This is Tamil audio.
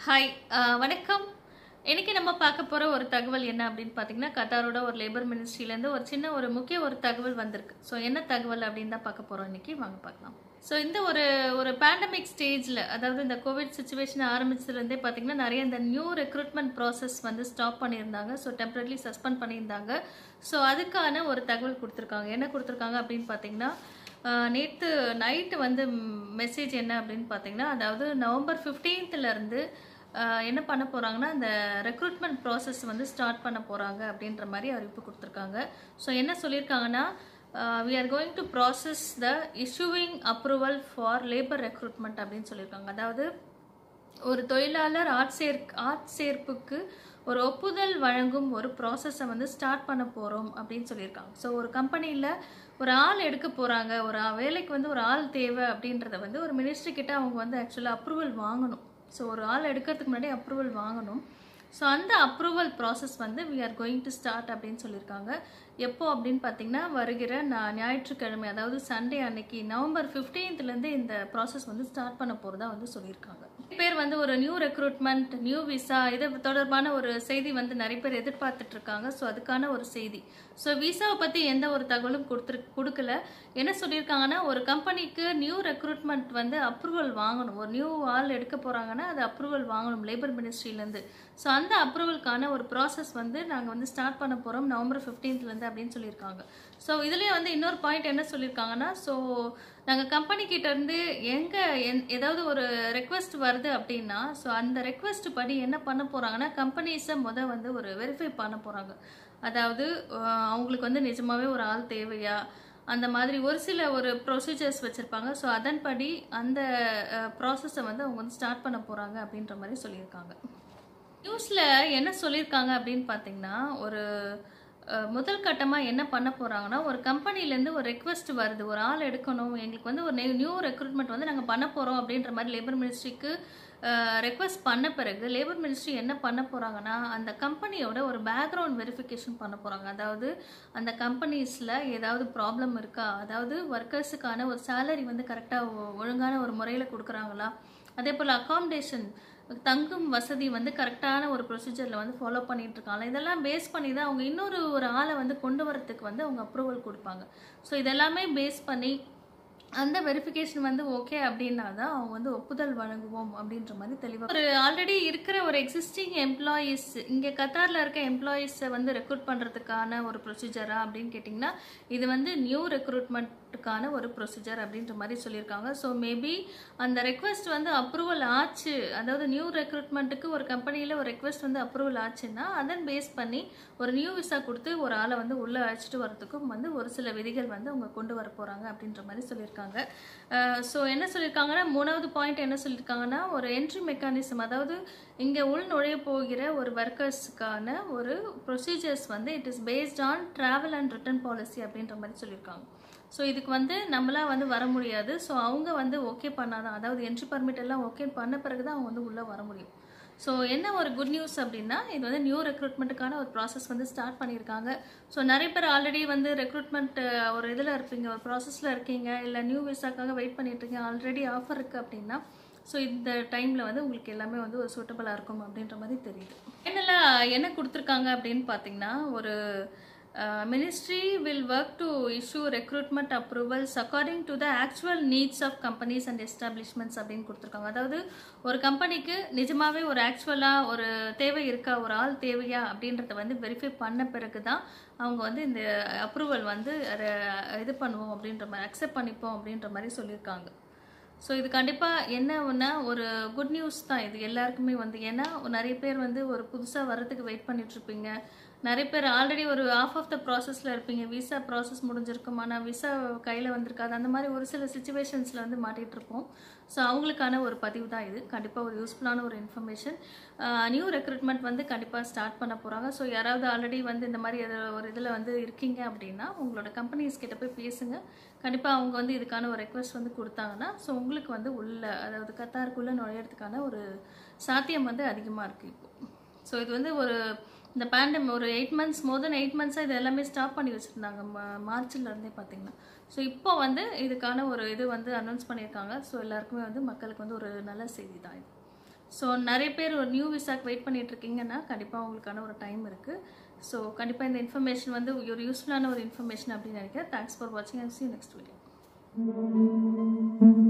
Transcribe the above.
ஹாய் அஹ், வணக்கம் இன்னைக்கு நம்ம பார்க்க போற ஒரு தகவல் என்ன அப்படின்னு பார்த்தீங்கன்னா கத்தாரோட ஒரு லேபர் மினிஸ்ட்ரியிலேருந்து ஒரு சின்ன ஒரு முக்கிய ஒரு தகவல் வந்திருக்கு ஸோ என்ன தகவல் அப்படின்னு தான் பார்க்க போறோம் இன்னைக்கு வாங்க பார்க்கலாம் ஸோ இந்த ஒரு ஒரு பேண்டமிக் ஸ்டேஜில் அதாவது இந்த கோவிட் சுச்சுவேஷன் ஆரம்பிச்சதுலேருந்தே பார்த்தீங்கன்னா நிறைய இந்த நியூ ரெக்ரூட்மெண்ட் ப்ராசஸ் வந்து ஸ்டாப் பண்ணியிருந்தாங்க ஸோ டெம்பரரி சஸ்பெண்ட் பண்ணியிருந்தாங்க ஸோ அதுக்கான ஒரு தகவல் கொடுத்துருக்காங்க என்ன கொடுத்துருக்காங்க அப்படின்னு பார்த்தீங்கன்னா நேற்று நைட்டு வந்து மெசேஜ் என்ன அப்படின்னு பார்த்தீங்கன்னா அதாவது நவம்பர் 15th ல இருந்து ஆஹ், என்ன பண்ண போகிறாங்கன்னா இந்த ரெக்ரூட்மெண்ட் ப்ராசஸ் வந்து ஸ்டார்ட் பண்ண போகிறாங்க அப்படின்ற மாதிரி அறிவிப்பு கொடுத்துருக்காங்க ஸோ என்ன சொல்லியிருக்காங்கன்னா we are going to process the issuing approval for labour recruitment அப்படின்னு சொல்லியிருக்காங்க அதாவது ஒரு தொழிலாளர் ஆட்சேர் ஆட்சேர்ப்புக்கு ஒரு ஒப்புதல் வழங்கும் ஒரு ப்ராசஸை வந்து ஸ்டார்ட் பண்ண போகிறோம் அப்படின்னு சொல்லியிருக்காங்க ஸோ ஒரு கம்பெனியில் ஒரு ஆள் எடுக்க போகிறாங்க ஒரு ஆ- வேலைக்கு வந்து ஒரு ஆள் தேவை அப்படின்றத வந்து ஒரு மினிஸ்ட்ரி கிட்ட அவங்க வந்து ஆக்சுவலாக அப்ரூவல் வாங்கணும் ஸோ ஒரு ஆள் எடுக்கிறதுக்கு முன்னாடி அப்ரூவல் வாங்கணும் ஸோ அந்த அப்ரூவல் ப்ராசஸ் வந்து we are going to start அப்படின்னு சொல்லியிருக்காங்க எப்போ அப்படின்னு பார்த்தீங்கன்னா வருகிற நா- ஞாயிற்றுக்கிழமை அதாவது சண்டே அன்னைக்கு நவம்பர் 15th ல இருந்து இந்த ப்ராசஸ் வந்து ஸ்டார்ட் பண்ண போகிறதா வந்து சொல்லியிருக்காங்க பேர் வந்து ஒரு நியூ ரெக்ரூட்மெண்ட் நியூ விசா இது தொடர்பான ஒரு செய்தி வந்து நிறைய பேர் எதிர்பார்த்துட்டு இருக்காங்க ஸோ அதுக்கான ஒரு செய்தி ஸோ விசாவை பற்றி எந்த ஒரு தகவலும் கொடுத்துரு கொடுக்கல என்ன சொல்லியிருக்காங்கன்னா ஒரு கம்பெனிக்கு நியூ ரெக்ரூட்மெண்ட் வந்து அப்ரூவல் வாங்கணும் ஒரு நியூ ஆள் எடுக்க போகிறாங்கன்னா அது அப்ரூவல் வாங்கணும் லேபர் மினிஸ்ட்ரியிலேருந்து ஸோ அந்த அப்ரூவலுக்கான ஒரு ப்ராசஸ் வந்து நாங்கள் வந்து ஸ்டார்ட் பண்ண போகிறோம் நவம்பர் 15th ல இருந்து அப்படின்னு சொல்லியிருக்காங்க ஸோ இதுலேயே வந்து இன்னொரு பாயிண்ட் என்ன சொல்லியிருக்காங்கன்னா ஸோ நாங்கள் கம்பெனி கிட்ட இருந்து எங்கே என் ஏதாவது ஒரு ரெக்வெஸ்ட் வருது அப்படின்னா ஸோ அந்த ரெக்வெஸ்ட் படி என்ன பண்ண போகிறாங்கன்னா கம்பெனிஸை முத வந்து ஒரு வெரிஃபை பண்ண போகிறாங்க அதாவது அஹ், அவங்களுக்கு வந்து நிஜமாவே ஒரு ஆள் தேவையா அந்த மாதிரி ஒரு சில ஒரு ப்ரொசீஜர்ஸ் வச்சுருப்பாங்க ஸோ அதன்படி அந்த ப்ராசஸை வந்து அவங்க வந்து ஸ்டார்ட் பண்ண போகிறாங்க அப்படின்ற மாதிரி சொல்லியிருக்காங்க நியூஸில் என்ன சொல்லியிருக்காங்க அப்படின்னு பார்த்தீங்கன்னா ஒரு அஹ், முதல் கட்டமாக என்ன பண்ண போகிறாங்கன்னா ஒரு கம்பெனிலேருந்து ஒரு ரெக்வெஸ்ட் வருது ஒரு ஆள் எடுக்கணும் எங்களுக்கு வந்து ஒரு நியூ ரெக்ரூட்மெண்ட் வந்து நாங்கள் பண்ண போகிறோம் அப்படின்ற மாதிரி லேபர் மினிஸ்ட்ரிக்கு ரெக்வெஸ்ட் பண்ண பிறகு லேபர் மினிஸ்ட்ரி என்ன பண்ண போகிறாங்கன்னா அந்த கம்பெனியோட ஒரு பேக்ரவுண்ட் வெரிஃபிகேஷன் பண்ண போகிறாங்க அதாவது அந்த கம்பெனிஸில் ஏதாவது ப்ராப்ளம் இருக்கா அதாவது ஒர்க்கர்ஸுக்கான ஒரு சேலரி வந்து கரெக்டாக ஒழுங்கான ஒரு முறையில் கொடுக்குறாங்களா அதே போல் அகாமடேஷன் தங்கும் வசதி வந்து கரெக்டான ஒரு ப்ரொசீஜரில் வந்து ஃபாலோ பண்ணிட்டு இருக்காங்க இதெல்லாம் பேஸ் பண்ணி தான் அவங்க இன்னொரு ஒரு ஆளை வந்து கொண்டு வரத்துக்கு வந்து அவங்க அப்ரூவல் கொடுப்பாங்க ஸோ இதெல்லாமே பேஸ் பண்ணி அந்த வெரிஃபிகேஷன் வந்து ஓகே அப்படின்னா தான் அவங்க வந்து ஒப்புதல் வழங்குவோம் அப்படின்ற மாதிரி தெளிவாக ஒரு ஆல்ரெடி இருக்கிற ஒரு எக்ஸிஸ்டிங் எம்ப்ளாயீஸ் இங்கே கத்தாரில் இருக்க எம்ப்ளாயீஸை வந்து ரெக்ரூட் பண்ணுறதுக்கான ஒரு ப்ரொசீஜரா அப்படின்னு கேட்டிங்கன்னா இது வந்து நியூ ரெக்ரூட்மெண்ட்டுக்கான ஒரு ப்ரொசீஜர் அப்படின்ற மாதிரி சொல்லியிருக்காங்க ஸோ மேபி அந்த ரெக்வெஸ்ட் வந்து அப்ரூவல் ஆச்சு அதாவது நியூ ரெக்ரூட்மெண்ட்டுக்கு ஒரு கம்பெனியில் ஒரு ரெக்வெஸ்ட் வந்து அப்ரூவல் ஆச்சுன்னா அதன் பேஸ் பண்ணி ஒரு நியூ விசா கொடுத்து ஒரு ஆளை வந்து உள்ளே அழைச்சிட்டு வரதுக்கும் வந்து ஒரு சில விதிகள் வந்து அவங்க கொண்டு வர போகிறாங்க அப்படின்ற மாதிரி சொல்லியிருக்காங்க ஸோ என்ன சொல்லியிருக்காங்கன்னா மூணாவது பாயிண்ட் என்ன சொல்லியிருக்காங்கன்னா ஒரு என்ட்ரி மெக்கானிசம் அதாவது இங்கே உள் நுழைய போகிற ஒரு ஒர்க்கர்ஸுக்கான ஒரு ப்ரொசீஜர்ஸ் வந்து it is based on travel and return policy அப்படின்ற மாதிரி சொல்லியிருக்காங்க ஸோ இதுக்கு வந்து நம்மளா வந்து வர முடியாது ஸோ அவங்க வந்து ஓகே பண்ணாதான் அதாவது என்ட்ரி பர்மிட் எல்லாம் ஓகே பண்ண பிறகு தான் அவங்க வந்து உள்ளே வர முடியும் ஸோ என்ன ஒரு குட் நியூஸ் அப்படின்னா இது வந்து நியூ ரெக்ரூட்மெண்ட்டுக்கான ஒரு ப்ராசஸ் வந்து ஸ்டார்ட் பண்ணியிருக்காங்க ஸோ நிறைய பேர் ஆல்ரெடி வந்து ரெக்ரூட்மெண்ட் ஒரு இதில் இருப்பீங்க ஒரு ப்ராசஸில் இருக்கீங்க இல்லை நியூ விசாக்காக வெயிட் பண்ணிட்டு இருக்கீங்க ஆல்ரெடி ஆஃபர் இருக்குது அப்படின்னா ஸோ இந்த டைமில் வந்து உங்களுக்கு எல்லாமே வந்து ஒரு சூட்டபுளாக இருக்கும் அப்படின்ற மாதிரி தெரியுது என்னெல்லாம் என்ன கொடுத்துருக்காங்க அப்படின்னு பார்த்தீங்கன்னா ஒரு ministry will work to issue recruitment approvals according to the actual needs of companies and establishments அப்படின்னு கொடுத்துருக்காங்க அதாவது ஒரு கம்பெனிக்கு நிஜமாவே ஒரு ஆக்சுவலாக ஒரு தேவை இருக்கா ஒரு ஆள் தேவையா அப்படின்றத வந்து வெரிஃபை பண்ண பிறகு தான் அவங்க வந்து இந்த அப்ரூவல் வந்து அஹ், இது பண்ணுவோம் அப்படின்ற மாதிரி அக்செப்ட் பண்ணிப்போம் அப்படின்ற மாதிரி சொல்லியிருக்காங்க ஸோ இது கண்டிப்பாக என்ன ஒன்றா ஒரு குட் நியூஸ் தான் இது எல்லாருக்குமே வந்து ஏன்னா நிறைய பேர் வந்து ஒரு புதுசாக வர்றதுக்கு வெயிட் பண்ணிட்டு இருப்பீங்க நிறைய பேர் ஆல்ரெடி ஒரு ஆஃப் ஆஃப் த ப்ராசஸில் இருப்பீங்க விசா ப்ராசஸ் முடிஞ்சிருக்கும் ஆனால் விசா கையில் வந்திருக்காது அந்த மாதிரி ஒரு சில சுச்சுவேஷன்ஸில் வந்து மாட்டிகிட்டு இருப்போம் ஸோ அவங்களுக்கான ஒரு பதிவு தான் இது கண்டிப்பாக ஒரு யூஸ்ஃபுல்லான ஒரு இன்ஃபர்மேஷன் நியூ ரெக்ரூட்மெண்ட் வந்து கண்டிப்பாக ஸ்டார்ட் பண்ண போகிறாங்க ஸோ யாராவது ஆல்ரெடி வந்து இந்த மாதிரி எது- ஒரு இதில் வந்து இருக்கீங்க அப்படின்னா உங்களோட கம்பெனிஸ் கிட்ட போய் பேசுங்க கண்டிப்பாக அவங்க வந்து இதுக்கான ஒரு ரெக்வஸ்ட் வந்து கொடுத்தாங்கன்னா ஸோ உங்களுக்கு வந்து உள்ள அதாவது கத்தாருக்குள்ளே நுழையிறதுக்கான ஒரு சாத்தியம் வந்து அதிகமாக இருக்குது இப்போ ஸோ இது வந்து ஒரு இந்த பேண்டம் ஒரு eight months more than eight மந்த்ஸாக இது எல்லாமே ஸ்டாப் பண்ணி வச்சுருந்தாங்க மார்ச்ல இருந்தே பார்த்தீங்கன்னா ஸோ இப்போ வந்து இதுக்கான ஒரு இது வந்து அனௌன்ஸ் பண்ணியிருக்காங்க ஸோ எல்லாருக்குமே வந்து மக்களுக்கு வந்து ஒரு நல்ல செய்தி தான் இது ஸோ நிறைய பேர் ஒரு நியூ விசாக்கு வெயிட் பண்ணிட்டு இருக்கீங்கன்னா கண்டிப்பாக உங்களுக்கான ஒரு டைம் இருக்குது ஸோ கண்டிப்பாக இந்த இன்ஃபர்மேஷன் வந்து ஒரு யூஸ்ஃபுல்லான ஒரு இன்ஃபர்மேஷன் அப்படின்னு நினைக்கிறேன் தேங்க்ஸ் ஃபார் வாட்சிங் அண்ட் சி நெக்ஸ்ட் வீடியோ